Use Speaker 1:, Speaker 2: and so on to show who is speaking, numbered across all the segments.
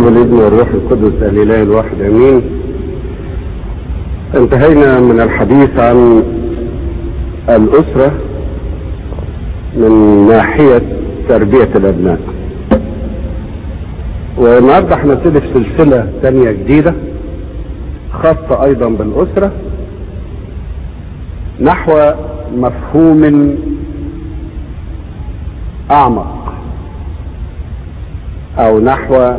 Speaker 1: الاب والابن والروح القدس الاله الواحد امين انتهينا من الحديث عن الاسرة من ناحية تربية الابناء والنهاردة هنبتدي في سلسلة تانية جديدة خاصة ايضا بالاسرة نحو مفهوم اعمق او نحو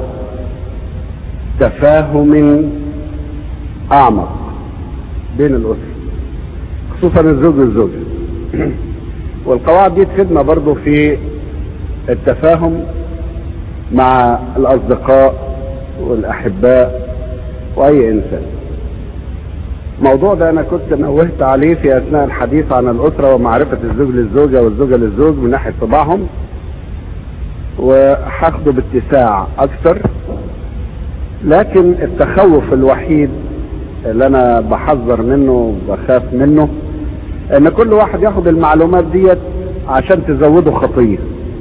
Speaker 1: تفاهم اعمق بين الاسر خصوصا الزوج والزوجه والقواعد دي تفيدنا برضو في التفاهم مع الاصدقاء والاحباء واي انسان الموضوع ده انا كنت نوهت عليه في اثناء الحديث عن الاسره ومعرفه الزوج للزوجه والزوجه للزوج من ناحيه طباعهم وهاخده باتساع اكثر لكن التخوف الوحيد اللي انا بحذر منه وبخاف منه ان كل واحد ياخد المعلومات ديت عشان تزوده خطيه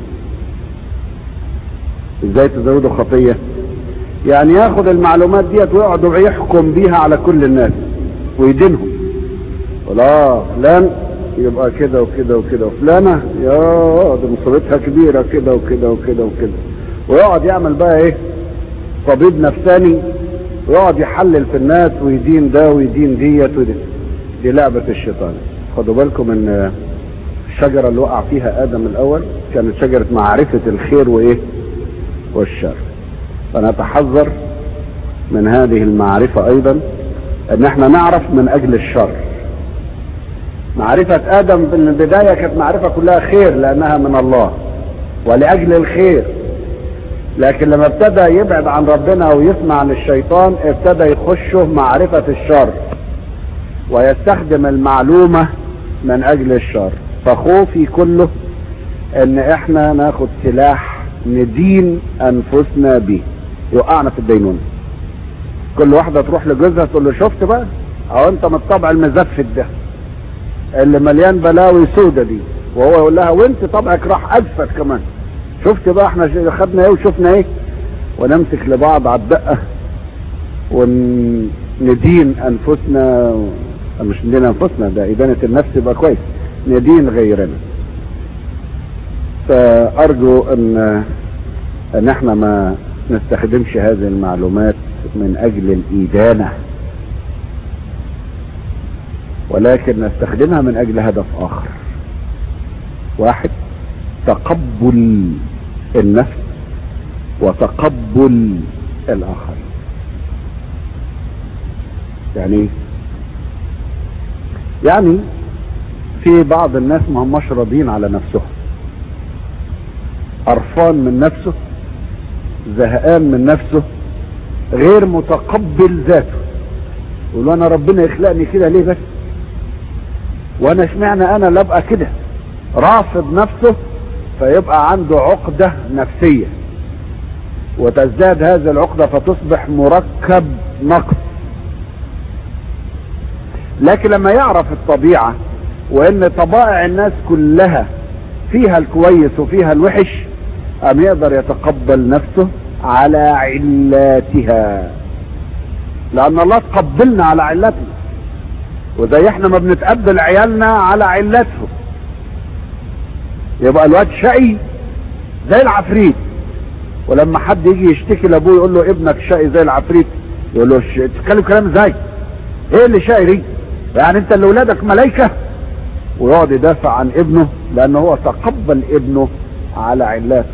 Speaker 1: ازاي تزوده خطيه يعني ياخد المعلومات ديت ويقعد يحكم بيها على كل الناس ويدينهم ولا فلان يبقى كده وكده وكده وفلانة يا دي مصيبتها كبيرة كده وكده وكده وكده ويقعد يعمل بقى ايه طبيب نفساني ويقعد يحلل في الناس ويدين ده ويدين ديت ودي دي لعبة الشيطان خدوا بالكم ان الشجرة اللي وقع فيها ادم الاول كانت شجرة معرفة الخير وايه والشر فنتحذر من هذه المعرفة ايضا ان احنا نعرف من اجل الشر معرفة ادم في البداية كانت معرفة كلها خير لانها من الله ولاجل الخير لكن لما ابتدى يبعد عن ربنا ويسمع عن الشيطان ابتدى يخشه معرفة الشر ويستخدم المعلومة من اجل الشر فخوفي كله ان احنا ناخد سلاح ندين انفسنا به يوقعنا في الدينونة كل واحدة تروح لجوزها تقول له شفت بقى او انت من الطبع المزفت ده اللي مليان بلاوي سودة دي وهو يقول لها وانت طبعك راح ادفت كمان شفت بقى احنا خدنا ايه وشفنا ايه ونمسك لبعض على الدقة وندين انفسنا مش ندين انفسنا ده ادانة النفس يبقى كويس ندين غيرنا فارجو ان ان احنا ما نستخدمش هذه المعلومات من اجل الادانه ولكن نستخدمها من اجل هدف اخر واحد تقبل النفس وتقبل الاخر يعني يعني في بعض الناس ما هماش راضيين على نفسهم قرفان من نفسه زهقان من نفسه غير متقبل ذاته يقول انا ربنا يخلقني كده ليه بس وانا اشمعنى انا لا ابقى كده رافض نفسه فيبقى عنده عقدة نفسية وتزداد هذه العقدة فتصبح مركب نقص لكن لما يعرف الطبيعة وان طبائع الناس كلها فيها الكويس وفيها الوحش ام يقدر يتقبل نفسه على علاتها لان الله تقبلنا على علتنا وزي احنا ما بنتقبل عيالنا على علته يبقى الواد شقي زي العفريت ولما حد يجي يشتكي لابوه يقول له ابنك شقي زي العفريت يقول له تتكلم كلام ازاي ايه اللي شقي دي يعني انت اللي ولادك ملايكه ويقعد يدافع عن ابنه لان هو تقبل ابنه على علاته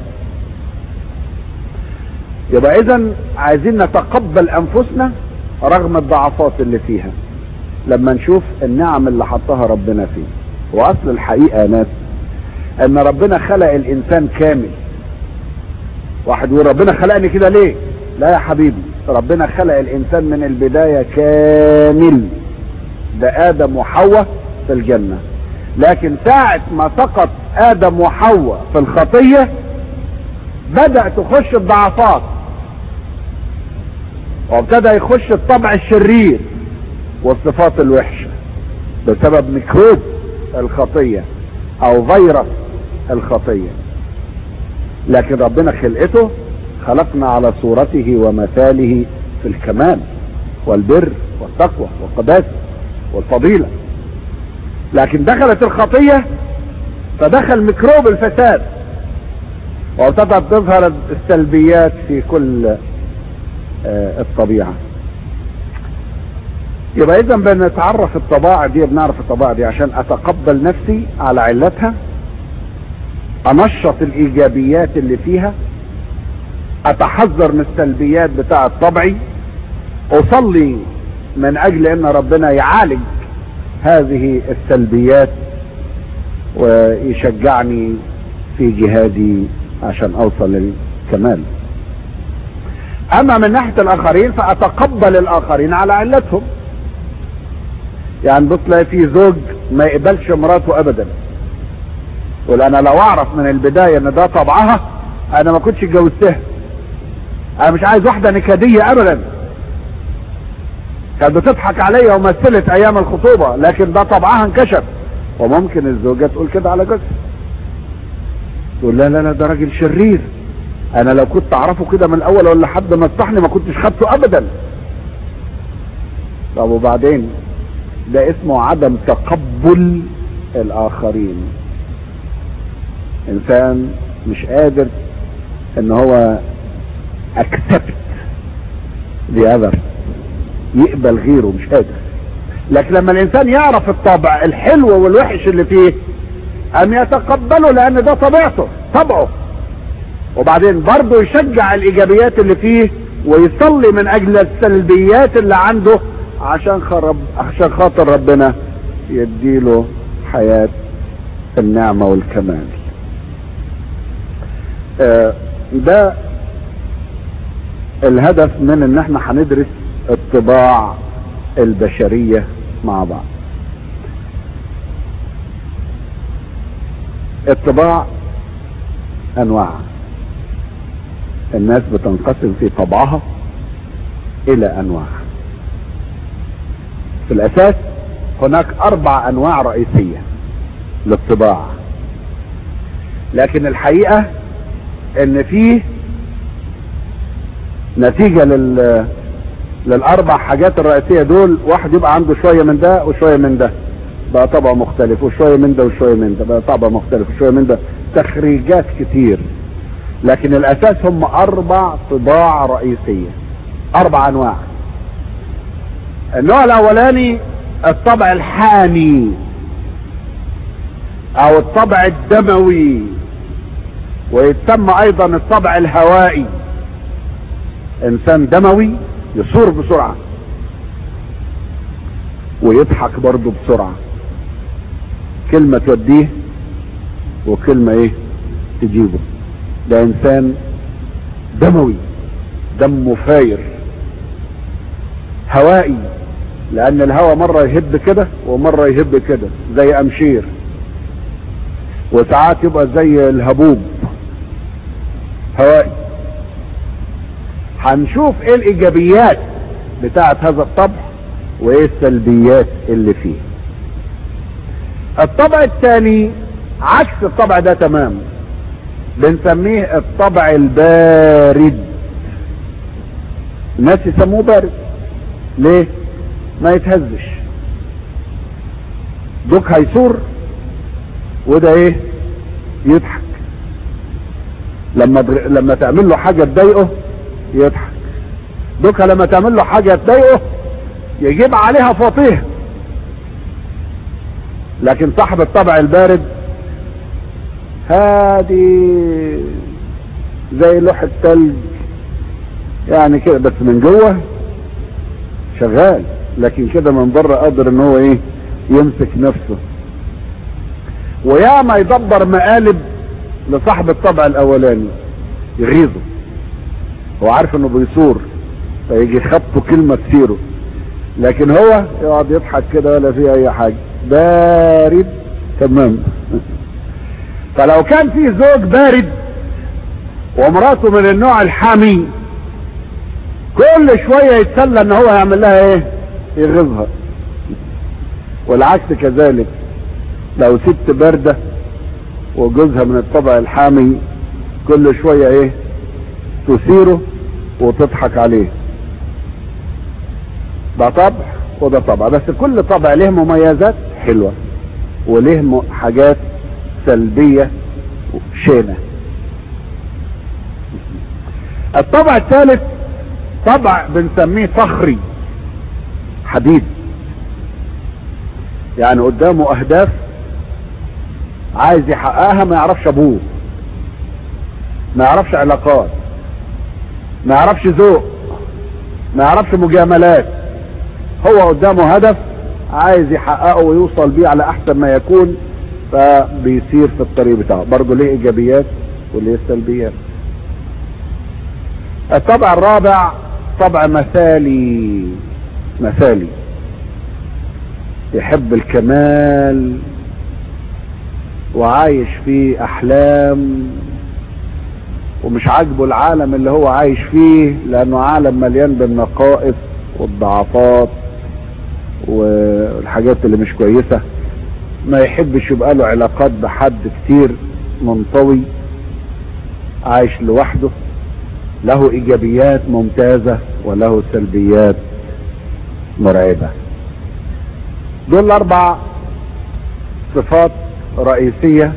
Speaker 1: يبقى اذا عايزين نتقبل انفسنا رغم الضعفات اللي فيها لما نشوف النعم اللي حطها ربنا فيه واصل الحقيقه يا ناس ان ربنا خلق الانسان كامل واحد يقول ربنا خلقني كده ليه لا يا حبيبي ربنا خلق الانسان من البدايه كامل ده ادم وحواء في الجنه لكن ساعة ما سقط ادم وحواء في الخطية بدأ تخش الضعفات وابتدى يخش الطبع الشرير والصفات الوحشة بسبب ميكروب الخطية او فيروس الخطية لكن ربنا خلقته خلقنا على صورته ومثاله في الكمال والبر والتقوى والقداسة والفضيلة لكن دخلت الخطية فدخل ميكروب الفساد وابتدت تظهر السلبيات في كل آه، الطبيعة يبقى اذا بنتعرف الطباع دي بنعرف الطباع دي عشان اتقبل نفسي على علتها انشط الايجابيات اللي فيها اتحذر من السلبيات بتاعة طبعي اصلي من اجل ان ربنا يعالج هذه السلبيات ويشجعني في جهادي عشان اوصل للكمال اما من ناحية الاخرين فاتقبل الاخرين على علتهم يعني بتلاقي في زوج ما يقبلش مراته ابدا يقول انا لو اعرف من البداية ان ده طبعها انا ما كنتش اتجوزتها انا مش عايز واحدة نكدية ابدا كانت بتضحك عليا ومثلت ايام الخطوبة لكن ده طبعها انكشف وممكن الزوجة تقول كده على جوزها تقول لا لا لا ده راجل شرير انا لو كنت اعرفه كده من الاول ولا حد نصحني ما كنتش خدته ابدا طب وبعدين ده اسمه عدم تقبل الاخرين انسان مش قادر ان هو اكسبت the other يقبل غيره مش قادر لكن لما الانسان يعرف الطبع الحلو والوحش اللي فيه ان يتقبله لان ده طبيعته طبعه وبعدين برضه يشجع الايجابيات اللي فيه ويصلي من اجل السلبيات اللي عنده عشان خرب عشان خاطر ربنا يديله حياة النعمة والكمال آه ده الهدف من ان احنا هندرس الطباع البشرية مع بعض الطباع انواع الناس بتنقسم في طبعها الى انواع في الاساس هناك اربع انواع رئيسية للطباع لكن الحقيقة ان فيه نتيجة لل للاربع حاجات الرئيسية دول واحد يبقى عنده شوية من ده وشوية من ده بقى طبع مختلف وشوية من ده وشوية من ده بقى طبع مختلف وشوية من ده تخريجات كتير لكن الاساس هم اربع طباع رئيسية اربع انواع النوع الاولاني الطبع الحامي او الطبع الدموي ويتسمى ايضا الطبع الهوائي انسان دموي يصور بسرعة ويضحك برضه بسرعة كلمة توديه وكلمة ايه تجيبه ده انسان دموي دمه فاير هوائي لان الهواء مرة يهب كده ومرة يهب كده زي امشير وساعات يبقى زي الهبوب هوائي هنشوف ايه الايجابيات بتاعت هذا الطبع وايه السلبيات اللي فيه الطبع الثاني عكس الطبع ده تمام بنسميه الطبع البارد الناس يسموه بارد ليه ما يتهزش دوك هيصور وده ايه يضحك لما بر... لما تعمل له حاجه تضايقه يضحك دوكا لما تعمل له حاجه تضايقه يجيب عليها فطيه لكن صاحب الطبع البارد هادي زي لوح التلج يعني كده بس من جوه شغال لكن كده من بره قادر ان هو ايه يمسك نفسه وياما يدبر مقالب لصاحب الطبع الاولاني يغيظه هو عارف انه بيصور فيجي يخبطه كلمة تثيره لكن هو يقعد يضحك كده ولا فيه اي حاجة بارد تمام فلو كان في زوج بارد ومراته من النوع الحامي كل شوية يتسلى ان هو يعمل لها ايه يغيظها والعكس كذلك لو ست باردة وجوزها من الطبع الحامي كل شوية ايه تثيره وتضحك عليه ده طبع وده طبع بس كل طبع له مميزات حلوة وله م- حاجات سلبية شينة الطبع الثالث طبع بنسميه فخري حديد يعني قدامه اهداف عايز يحققها ما يعرفش ابوه ما يعرفش علاقات ما يعرفش ذوق ما يعرفش مجاملات هو قدامه هدف عايز يحققه ويوصل بيه على احسن ما يكون فبيسير في الطريق بتاعه برضه ليه ايجابيات وليه سلبيات الطبع الرابع طبع مثالي مثالي يحب الكمال وعايش في احلام ومش عاجبه العالم اللي هو عايش فيه لانه عالم مليان بالنقائص والضعفات والحاجات اللي مش كويسة ما يحبش يبقى له علاقات بحد كتير منطوي عايش لوحده له ايجابيات ممتازة وله سلبيات مرعبة دول اربع صفات رئيسية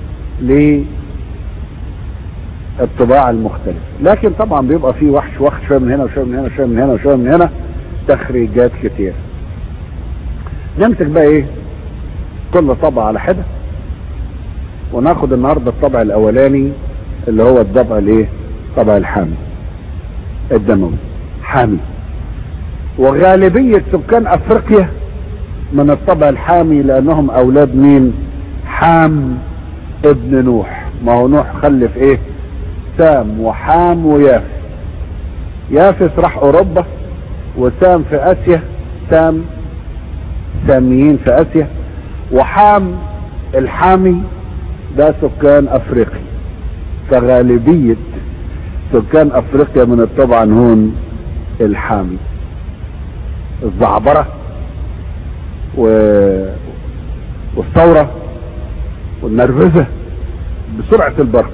Speaker 1: للطباع المختلفة لكن طبعا بيبقى فيه وحش وحش شوية من هنا وشوية من هنا وشوية من هنا وشوية من هنا تخريجات كتير نمسك بقى ايه كل طبع على حدة وناخد النهاردة الطبع الاولاني اللي هو الطبع الايه طبع الحامي الدموي حامي وغالبية سكان افريقيا من الطبع الحامي لانهم اولاد مين حام ابن نوح ما هو نوح خلف ايه سام وحام ويافس يافس راح اوروبا وسام في اسيا سام ساميين في اسيا وحام الحامي ده سكان افريقيا فغالبية سكان افريقيا من الطبع هون الحامي الزعبرة و... والثورة والنرفزة بسرعة البرق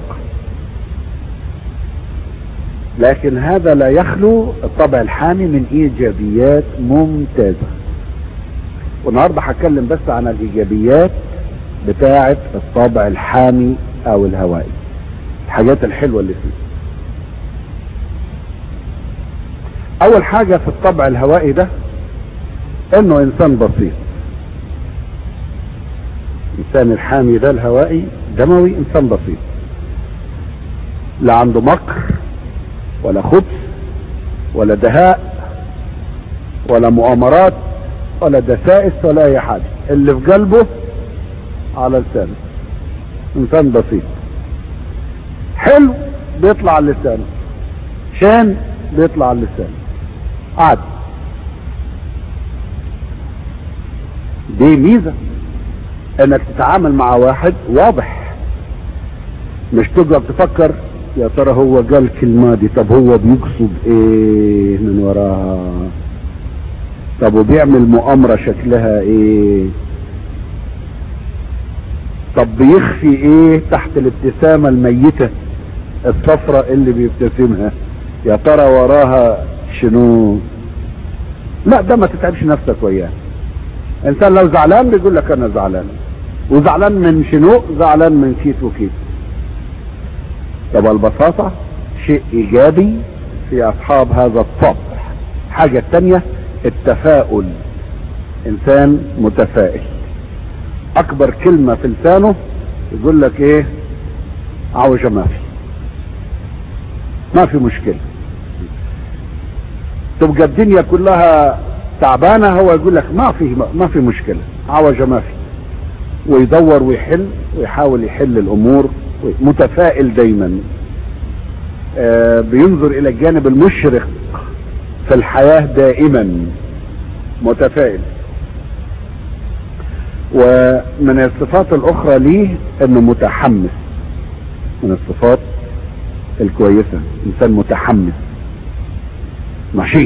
Speaker 1: لكن هذا لا يخلو الطبع الحامي من ايجابيات ممتازة والنهاردة هتكلم بس عن الايجابيات بتاعة الطابع الحامي او الهوائي الحاجات الحلوة اللي فيه اول حاجة في الطبع الهوائي ده انه انسان بسيط الانسان الحامي ده الهوائي دموي انسان بسيط لا عنده مكر ولا خبث ولا دهاء ولا مؤامرات ولا دسائس ولا اي حاجة اللي في قلبه على لسانه انسان بسيط حلو بيطلع على لسانه شان بيطلع على لسانه عادي دي ميزة انك تتعامل مع واحد واضح مش تقعد تفكر يا ترى هو قال الكلمة دي طب هو بيقصد ايه من وراها طب وبيعمل مؤامرة شكلها ايه طب بيخفي ايه تحت الابتسامة الميتة الصفرة اللي بيبتسمها يا ترى وراها شنو لا ده ما تتعبش نفسك وياه انسان لو زعلان بيقول لك انا زعلان وزعلان من شنو زعلان من كيت وكيت طب البساطة شيء ايجابي في اصحاب هذا الطبع حاجة التانية التفاؤل انسان متفائل اكبر كلمة في لسانه يقول لك ايه عوجة ما في ما في مشكلة تبقى الدنيا كلها تعبانة هو يقول لك ما في ما في مشكلة عوجة ما في ويدور ويحل ويحاول يحل الامور متفائل دايما آه بينظر الى الجانب المشرق في الحياة دائما متفائل ومن الصفات الاخرى ليه انه متحمس من الصفات الكويسة انسان متحمس نشيط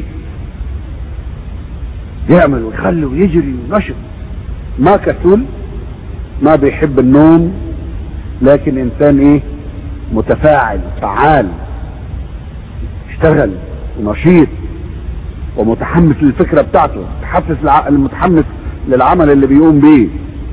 Speaker 1: يعمل ويخلي ويجري ونشط ما كسول ما بيحب النوم لكن انسان ايه متفاعل فعال اشتغل ونشيط ومتحمس للفكرة بتاعته متحفز لع- المتحمس للعمل اللي بيقوم بيه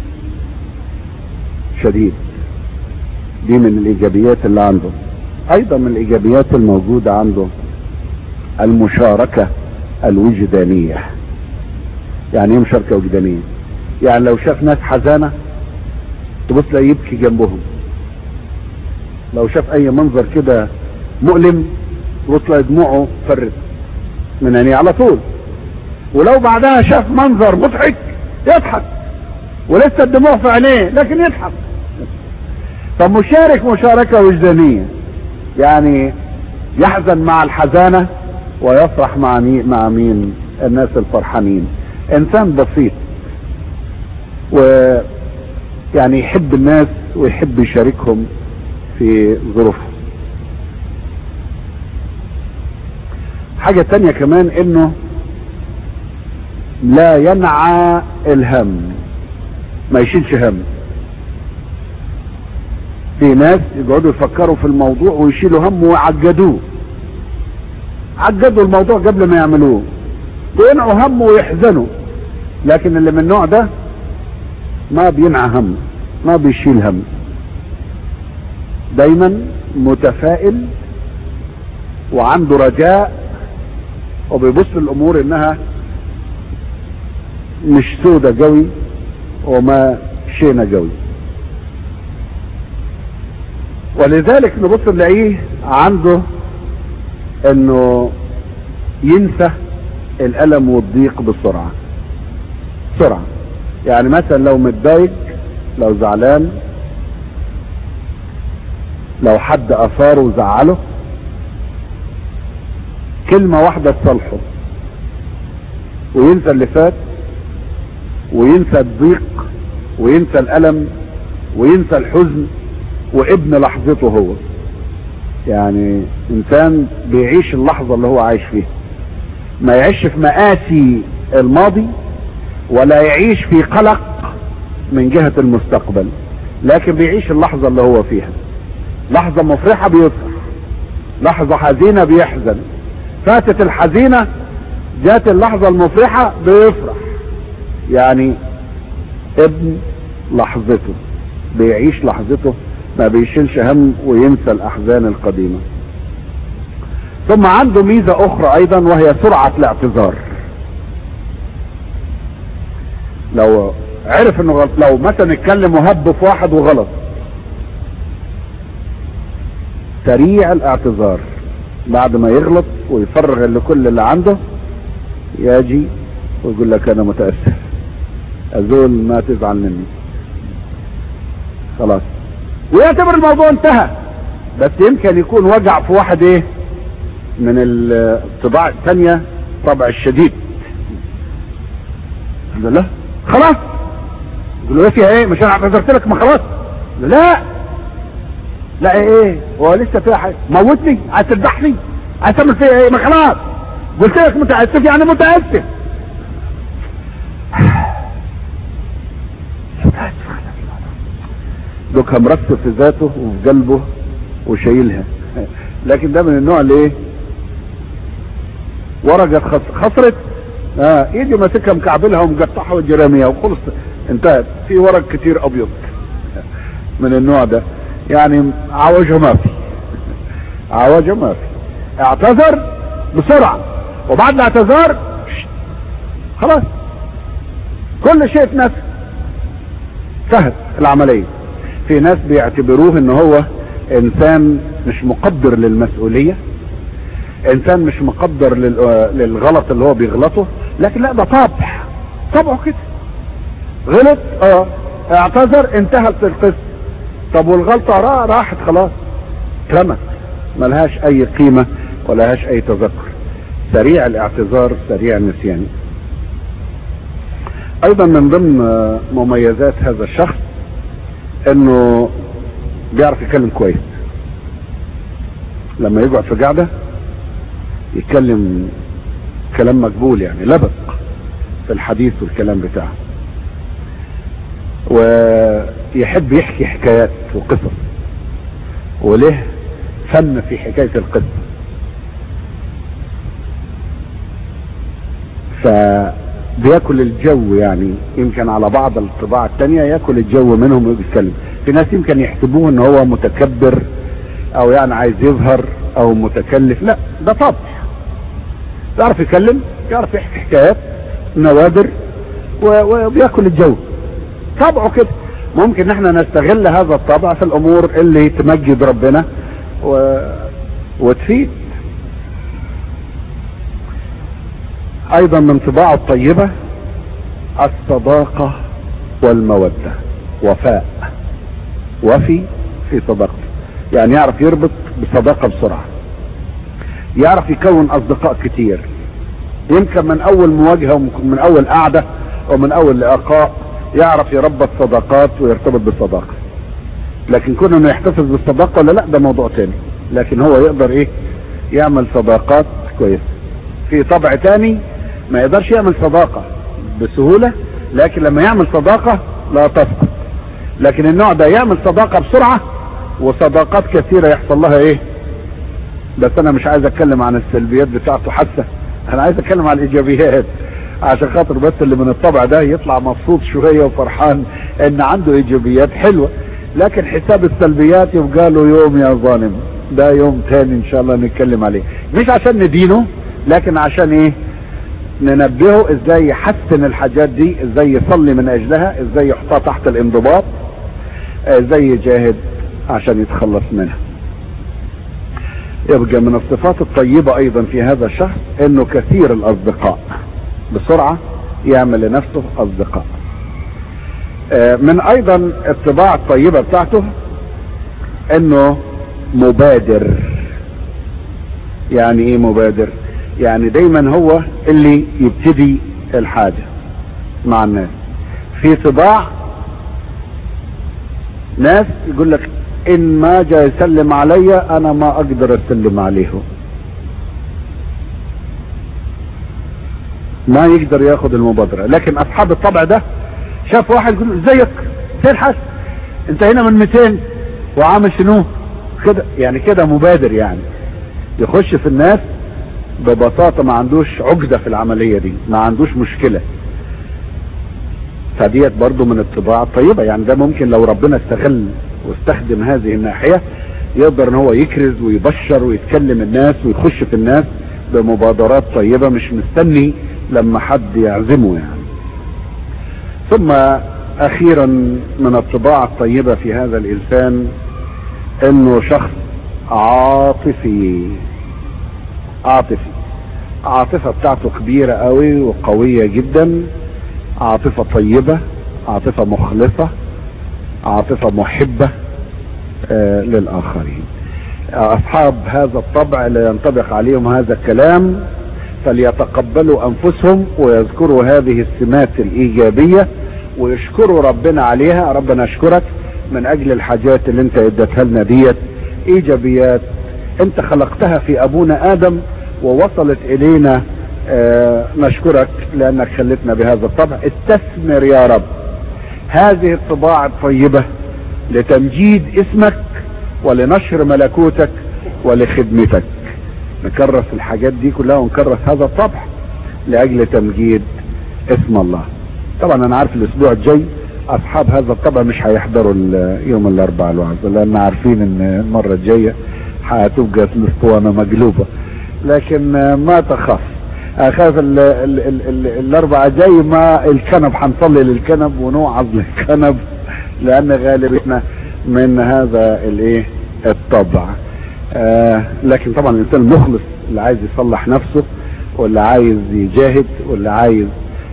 Speaker 1: شديد دي من الايجابيات اللي عنده ايضا من الايجابيات الموجودة عنده المشاركة الوجدانية يعني ايه مشاركة وجدانية يعني لو شاف ناس حزانة تبص تلاقيه يبكي جنبهم لو شاف اي منظر كده مؤلم تبص تلاقي دموعه فرت من عينيه على طول ولو بعدها شاف منظر مضحك يضحك ولسه الدموع في عينيه لكن يضحك فمشارك مشاركة وجدانية يعني يحزن مع الحزانة ويفرح مع مين مع مين الناس الفرحانين انسان بسيط و يعني يحب الناس ويحب يشاركهم في ظروفهم حاجة تانية كمان انه لا ينعى الهم ما يشيلش هم في ناس يقعدوا يفكروا في الموضوع ويشيلوا هم ويعجدوه عجدوا الموضوع قبل ما يعملوه وينعوا هم ويحزنوا لكن اللي من النوع ده ما بينعى هم ما بيشيل هم دايما متفائل وعنده رجاء وبيبص الامور انها مش سودة قوي وما شينا قوي ولذلك نبص نلاقيه عنده انه ينسى الالم والضيق بسرعة بسرعة يعني مثلا لو متضايق لو زعلان لو حد اثاره وزعله كلمة واحدة تصالحه وينسى اللي فات وينسى الضيق وينسى الألم وينسى الحزن وابن لحظته هو يعني انسان بيعيش اللحظة اللي هو عايش فيها ما يعيش في مآسي الماضي ولا يعيش في قلق من جهة المستقبل لكن بيعيش اللحظة اللي هو فيها لحظة مفرحة بيفرح لحظة حزينة بيحزن فاتت الحزينة جات اللحظة المفرحة بيفرح يعني ابن لحظته بيعيش لحظته ما بيشيلش هم وينسى الاحزان القديمة ثم عنده ميزة اخرى ايضا وهي سرعة الاعتذار لو عرف انه غلط لو مثلا اتكلم وهب في واحد وغلط سريع الاعتذار بعد ما يغلط ويفرغ اللي كل اللي عنده يجي ويقول لك انا متاسف ازول ما تزعل مني خلاص ويعتبر الموضوع انتهى بس يمكن يكون وجع في واحد ايه من الطباع الثانية طبع الشديد يقول له خلاص يقول له ايه فيها ايه مش انا اعتذرت لك ما خلاص لا لا ايه هو لسه فيها حاجه موتني عايز تذبحني عايز تعمل فيها ايه ما خلاص قلت لك متاسف يعني متاسف دوكها مرصف في ذاته وفي قلبه وشايلها لكن ده من النوع اللي ايه ورقة خس- خسرت اه ايدي ماسكها مكعبلها ومقطعها وجراميها وخلص انتهت في ورق كتير ابيض من النوع ده يعني عوجه ما في عوجه ما في اعتذر بسرعة وبعد الاعتذار شت، خلاص كل شيء في نفسه انتهت العملية في ناس بيعتبروه ان هو انسان مش مقدر للمسؤولية انسان مش مقدر لل- للغلط اللي هو بيغلطه لكن لا ده طبع طبعه كده غلط اه اعتذر انتهت القصة طب والغلطة را- راحت خلاص اترمت ملهاش اي قيمة ولهاش اي تذكر سريع الاعتذار سريع النسيان ايضا من ضمن آه، مميزات هذا الشخص انه بيعرف يتكلم كويس لما يقعد في قعدة يتكلم كلام مقبول يعني لبق في الحديث والكلام بتاعه ويحب يحكي حكايات وقصص وله فن في حكاية القصة فبياكل الجو يعني يمكن على بعض الطباع التانية ياكل الجو منهم ويتكلم في ناس يمكن يحسبوه ان هو متكبر او يعني عايز يظهر او متكلف لا ده طبع يعرف يتكلم يعرف يحكي حكايات نوادر وبياكل الجو طبعه كده ممكن احنا نستغل هذا الطبع في الامور اللي تمجد ربنا و... وتفيد ايضا من طباعه الطيبة الصداقة والمودة وفاء وفي في صداقته يعني يعرف يربط بصداقة بسرعة يعرف يكون اصدقاء كتير يمكن من اول مواجهة ومن اول قعدة ومن اول لقاء يعرف يربط صداقات ويرتبط بالصداقة لكن كون انه يحتفظ بالصداقة ولا لا ده موضوع تاني لكن هو يقدر ايه يعمل صداقات كويسة في طبع تاني ما يقدرش يعمل صداقة بسهولة لكن لما يعمل صداقة لا تسقط لكن النوع ده يعمل صداقة بسرعة وصداقات كثيرة يحصل لها ايه بس انا مش عايز اتكلم عن السلبيات بتاعته حتى انا عايز اتكلم عن الايجابيات عشان خاطر بس اللي من الطبع ده يطلع مبسوط شوية وفرحان ان عنده ايجابيات حلوة لكن حساب السلبيات يبقى له يوم يا ظالم ده يوم تاني ان شاء الله نتكلم عليه مش عشان ندينه لكن عشان ايه ننبهه ازاي يحسن الحاجات دي ازاي يصلي من اجلها ازاي يحطها تحت الانضباط ازاي يجاهد عشان يتخلص منها يبقى من الصفات الطيبة ايضا في هذا الشخص انه كثير الاصدقاء بسرعة يعمل لنفسه اصدقاء من ايضا الطباع الطيبة بتاعته انه مبادر يعني ايه مبادر يعني دايما هو اللي يبتدي الحاجة مع الناس في طباع ناس يقول لك ان ما جاء يسلم علي انا ما اقدر اسلم عليه ما يقدر ياخد المبادرة لكن اصحاب الطبع ده شاف واحد يقول ازيك فين حس انت هنا من 200 وعامل شنو كده يعني كده مبادر يعني يخش في الناس ببساطة ما عندوش عقدة في العملية دي ما عندوش مشكلة فديت برضو من الطباع الطيبة يعني ده ممكن لو ربنا استغل واستخدم هذه الناحية يقدر ان هو يكرز ويبشر ويتكلم الناس ويخش في الناس بمبادرات طيبة مش مستني لما حد يعزمه يعني ثم اخيرا من الطباع الطيبة في هذا الانسان انه شخص عاطفي عاطفي عاطفة بتاعته كبيرة قوي وقوية جدا عاطفة طيبة عاطفة مخلصة عاطفة محبة آه للآخرين أصحاب هذا الطبع لا ينطبق عليهم هذا الكلام فليتقبلوا أنفسهم ويذكروا هذه السمات الإيجابية ويشكروا ربنا عليها ربنا أشكرك من أجل الحاجات اللي أنت اديتها لنا ديت إيجابيات أنت خلقتها في أبونا آدم ووصلت إلينا آه نشكرك لأنك خلتنا بهذا الطبع استثمر يا رب هذه الطباع الطيبة لتمجيد اسمك ولنشر ملكوتك ولخدمتك نكرس الحاجات دي كلها ونكرس هذا الطبع لأجل تمجيد اسم الله طبعا انا عارف الاسبوع الجاي اصحاب هذا الطبع مش هيحضروا يوم الاربعاء الوعظ لان عارفين ان المرة الجاية هتبقى الاسطوانة مقلوبة لكن ما تخاف اخاف ال ال ال ال الاربعة جاي ما الكنب هنصلي للكنب ونوعظ للكنب لان غالبنا من هذا الايه الطبع آه لكن طبعا الانسان المخلص اللي عايز يصلح نفسه واللي عايز يجاهد واللي عايز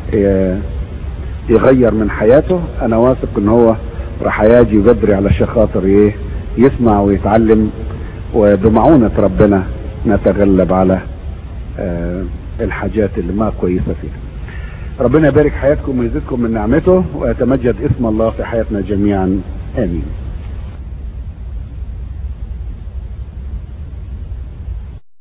Speaker 1: يغير من حياته انا واثق ان هو راح يجي بدري علشان خاطر ايه يسمع ويتعلم وبمعونة ربنا نتغلب على آه الحاجات اللي ما كويسة فيها ربنا يبارك حياتكم ويزيدكم من نعمته ويتمجد اسم الله في حياتنا جميعا امين